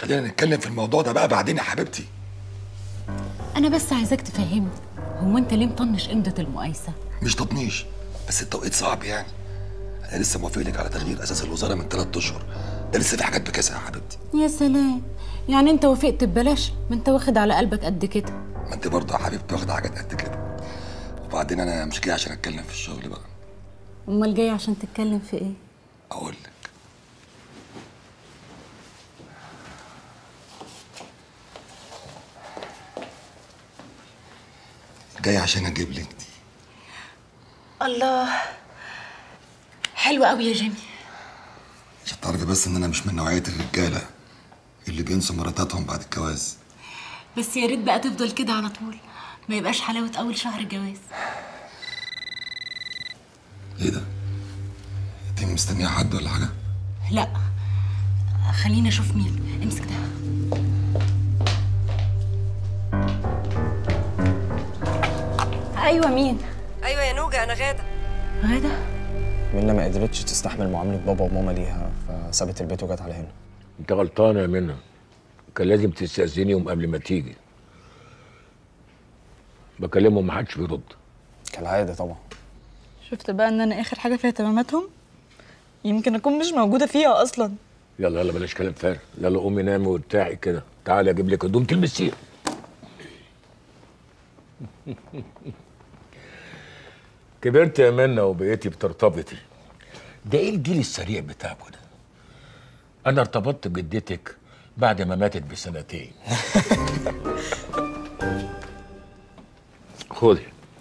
خلينا نتكلم في الموضوع ده بقى بعدين يا حبيبتي انا بس عايزاك تفهمني هو انت ليه مطنش امضه المقايسه مش تطنيش بس التوقيت صعب يعني انا لسه موافق لك على تغيير اساس الوزاره من ثلاث اشهر ده لسه في حاجات بكاسها يا حبيبتي يا سلام يعني انت وافقت ببلاش ما انت واخد على قلبك قد كده ما انت برضه يا حبيبتي واخده حاجات قد كده وبعدين انا مش جاي عشان اتكلم في الشغل بقى امال جاي عشان تتكلم في ايه اقول لك جاي عشان اجيب لك دي الله حلو قوي يا جيمي عشان تعرفي بس ان انا مش من نوعيه الرجاله اللي بينسوا مراتاتهم بعد الجواز بس يا ريت بقى تفضل كده على طول ما يبقاش حلاوه اول شهر جواز ايه ده انت مستنيه حد ولا حاجه لا خليني اشوف مين امسك ده ايوه مين ايوه يا نوجه انا غاده غاده منى ما قدرتش تستحمل معامله بابا وماما ليها فسابت البيت وجت على هنا انت غلطانه يا منى كان لازم تستأذنيهم قبل ما تيجي بكلمهم محدش بيرد كالعاده طبعا شفت بقى ان انا اخر حاجه في اهتماماتهم يمكن اكون مش موجوده فيها اصلا يلا يلا بلاش كلام فارغ يلا قومي نامي وارتاحي كده تعالي اجيب لك هدوم تلبسيها كبرت يا منى وبقيتي بترتبطي ده ايه الجيل السريع بتاعكوا ده انا ارتبطت بجدتك بعد ما ماتت بسنتين خدي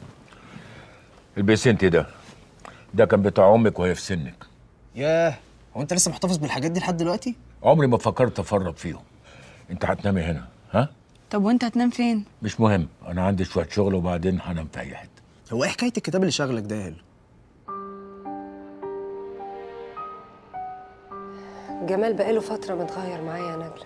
البسي انت ده ده كان بتاع امك وهي في سنك ياه هو انت لسه محتفظ بالحاجات دي لحد دلوقتي عمري ما فكرت افرط فيهم انت هتنامي هنا ها طب وانت هتنام فين مش مهم انا عندي شويه شغل وبعدين هنام في اي حته هو ايه حكايه الكتاب اللي شغلك ده يا هيلو جمال بقاله فتره متغير معايا يا نجله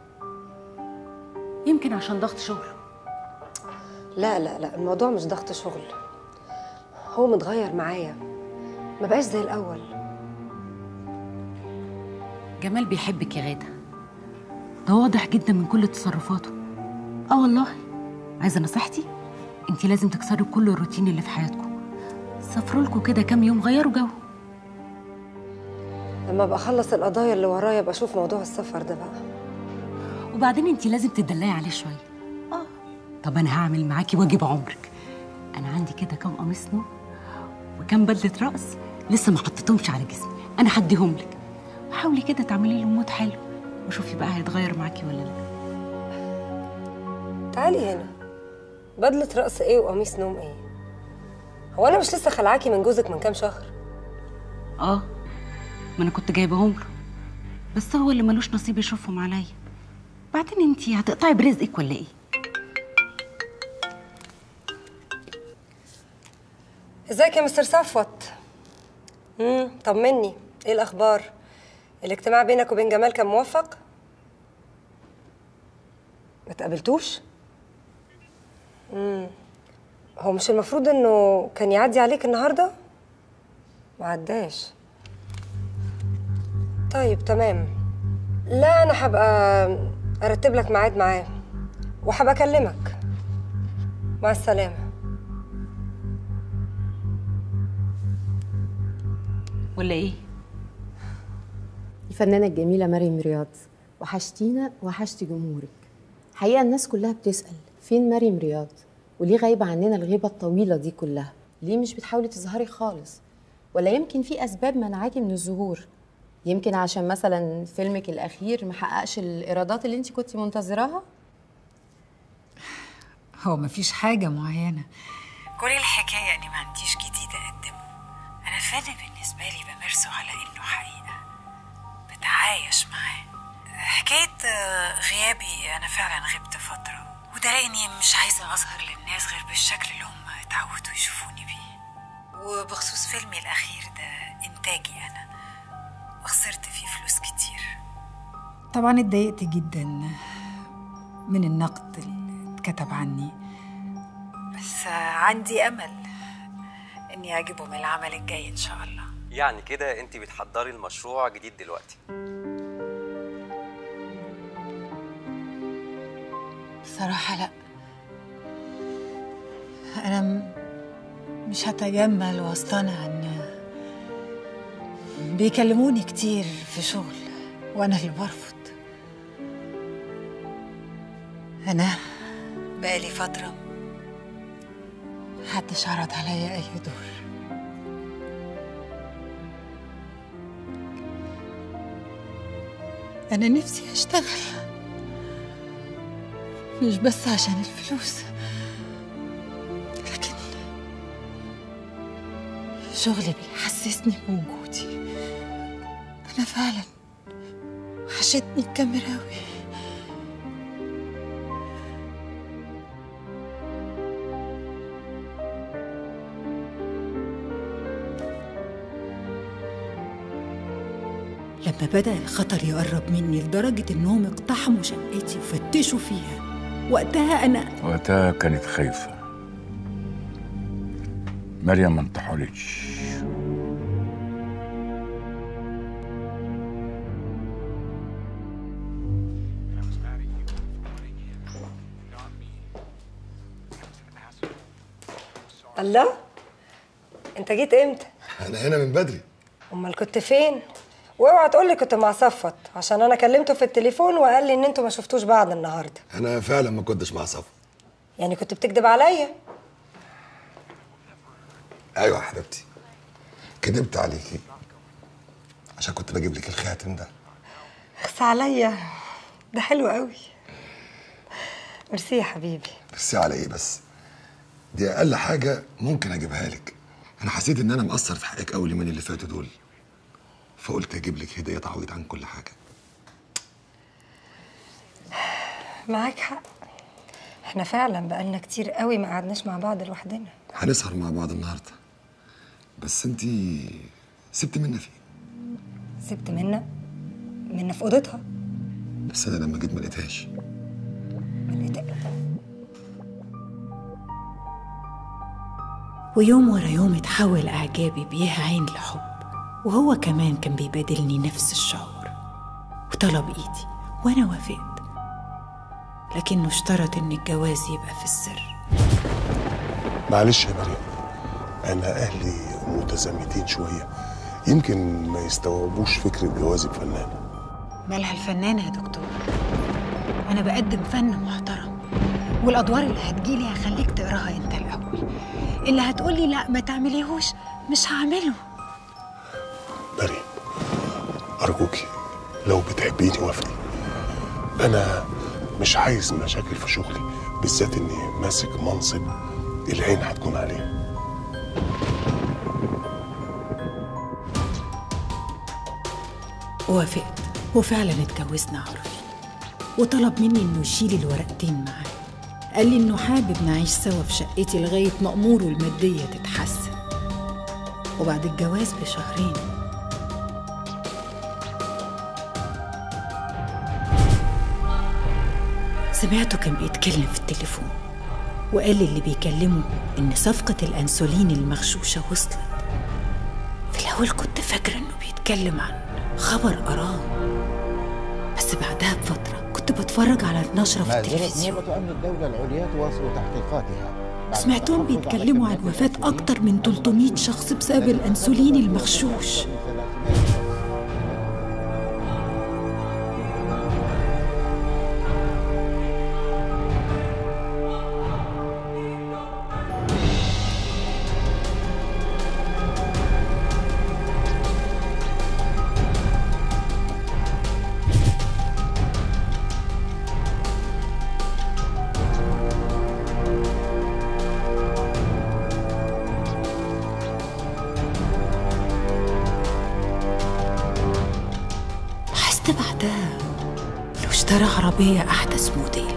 يمكن عشان ضغط شغله لا لا لا الموضوع مش ضغط شغل هو متغير معايا ما بقاش زي الاول جمال بيحبك يا غاده ده واضح جدا من كل تصرفاته اه والله عايزه نصيحتي انت لازم تكسري كل الروتين اللي في حياتكم سافروا لكم كده كام يوم غيروا جو لما ابقى اخلص القضايا اللي ورايا ابقى اشوف موضوع السفر ده بقى وبعدين انت لازم تدلعي عليه شويه اه طب انا هعمل معاكي واجب عمرك انا عندي كده كام قميص نوم وكام بدله رقص لسه ما حطيتهمش على جسمي انا هديهم لك وحاولي كده تعملي له مود حلو وشوفي بقى هيتغير معاكي ولا لا تعالي هنا بدله رقص ايه وقميص نوم ايه هو انا مش لسه خلعاكي من جوزك من كام شهر اه ما انا كنت جايبهم له بس هو اللي ملوش نصيب يشوفهم عليا بعدين انتي هتقطعي برزقك ولا ايه ازيك يا مستر صفوت امم طمني ايه الاخبار الاجتماع بينك وبين جمال كان موفق ما تقابلتوش امم هو مش المفروض انه كان يعدي عليك النهارده ما عداش طيب تمام لا انا هبقى ارتب لك ميعاد معاه وهبقى اكلمك مع السلامه ولا ايه الفنانة الجميلة مريم رياض وحشتينا وحشتي جمهورك حقيقة الناس كلها بتسأل فين مريم رياض وليه غايبة عننا الغيبة الطويلة دي كلها ليه مش بتحاولي تظهري خالص ولا يمكن في أسباب منعاكي من الظهور يمكن عشان مثلا فيلمك الأخير محققش الإيرادات اللي انت كنتي منتظراها هو مفيش حاجة معينة كل الحكاية إني ما عنديش جديد أقدمه أنا الفن بالنسبة لي بمارسه على إنه حقيقة بتعايش معاه حكاية آه، غيابي أنا فعلا غبت فترة وده لأني مش عايزة أظهر للناس غير بالشكل اللي هم اتعودوا يشوفوني بيه وبخصوص فيلمي الأخير ده إنتاجي أنا وخسرت فيه فلوس كتير طبعا اتضايقت جدا من النقد اللي اتكتب عني بس آه، عندي أمل إني أعجبهم العمل الجاي إن شاء الله يعني كده انت بتحضري المشروع جديد دلوقتي بصراحة لا أنا م- مش هتجمل واصطنع إن بيكلموني كتير في شغل وأنا اللي برفض أنا بقالي فترة محدش عرض عليا أي دور أنا نفسي أشتغل مش بس عشان الفلوس لكن شغلي بيحسسني بوجودي أنا فعلا وحشتني الكاميرا أوي لما بدأ الخطر يقرب مني لدرجة إنهم اقتحموا شقتي وفتشوا فيها وقتها أنا وقتها كانت خايفة مريم ما انتحرتش الله انت جيت امتى انا هنا من بدري امال كنت فين واوعى تقول لي كنت مع صفوت عشان انا كلمته في التليفون وقال لي ان انتوا ما شفتوش بعض النهارده انا فعلا ما كنتش مع صفا يعني كنت بتكذب عليا ايوه يا حبيبتي كدبت عليكي عشان كنت بجيب لك الخاتم ده اخس عليا ده حلو قوي ميرسي يا حبيبي بس على ايه بس دي اقل حاجه ممكن اجيبها لك انا حسيت ان انا مقصر في حقك قوي اليومين اللي فاتوا دول فقلت اجيب لك هديه تعويض عن كل حاجه معاك حق احنا فعلا بقالنا كتير قوي ما قعدناش مع بعض لوحدنا هنسهر مع بعض النهارده بس انتي سبت منا فين سبت منا منا في اوضتها بس انا لما جيت ما لقيتهاش ويوم ورا يوم اتحول إعجابي بيها عين لحب وهو كمان كان بيبادلني نفس الشعور وطلب إيدي وأنا وافقت لكنه اشترط إن الجواز يبقى في السر معلش يا مريم انا اهلي متزمتين شويه يمكن ما يستوعبوش فكره جوازي بفنانه مالها الفنانة يا دكتور أنا بقدم فن محترم والأدوار اللي هتجيلي هخليك تقراها أنت الأول اللي هتقولي لا ما تعمليهوش مش هعمله مريم ارجوكي لو بتحبيني وافقي انا مش عايز مشاكل في شغلي بالذات اني ماسك منصب العين هتكون عليه وافقت وفعلا اتجوزنا عرفي وطلب مني انه يشيل الورقتين معاه قال لي انه حابب نعيش سوا في شقتي لغايه ما اموره الماديه تتحسن وبعد الجواز بشهرين سمعته كان بيتكلم في التليفون وقال لي اللي بيكلمه ان صفقه الانسولين المغشوشه وصلت في الاول كنت فاكره انه بيتكلم عن خبر قراه بس بعدها بفتره كنت بتفرج على النشره في ما زالت التلفزيون نيابة أمن الدولة العليا تواصل تحقيقاتها بعد سمعتهم التحفظ على بيتكلموا عن كمية وفاة أكتر من 300 شخص بسبب الأنسولين المغشوش لاحظت بعدها إنه اشترى عربية أحدث موديل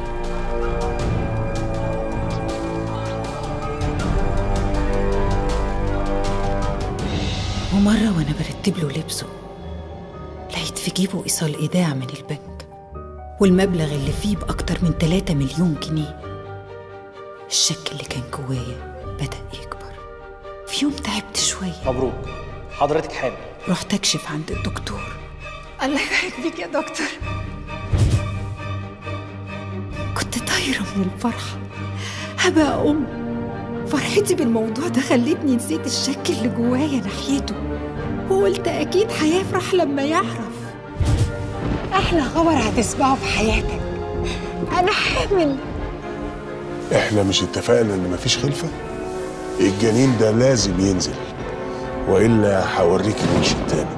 ومرة وأنا برتب له لبسه لقيت في جيبه إيصال إيداع من البنك والمبلغ اللي فيه بأكتر من 3 مليون جنيه الشك اللي كان جوايا بدأ يكبر في يوم تعبت شوية مبروك حضرتك حامل رحت أكشف عند الدكتور الله يبارك فيك يا دكتور كنت طايرة طايرة من الفرحة هبقى أم فرحتي بالموضوع ده خلتني نسيت الشك اللي جوايا ناحيته وقلت أكيد هيفرح لما يعرف احلى خبر هتسمعه في حياتك انا حامل احنا مش اتفقنا ان مفيش خلفه الجنين ده لازم ينزل والا هوريك الوش التاني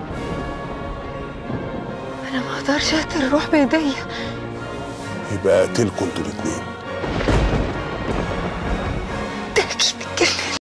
انا ما اقدرش اقتل الروح بايديا يبقى اقتلكم انتوا الاتنين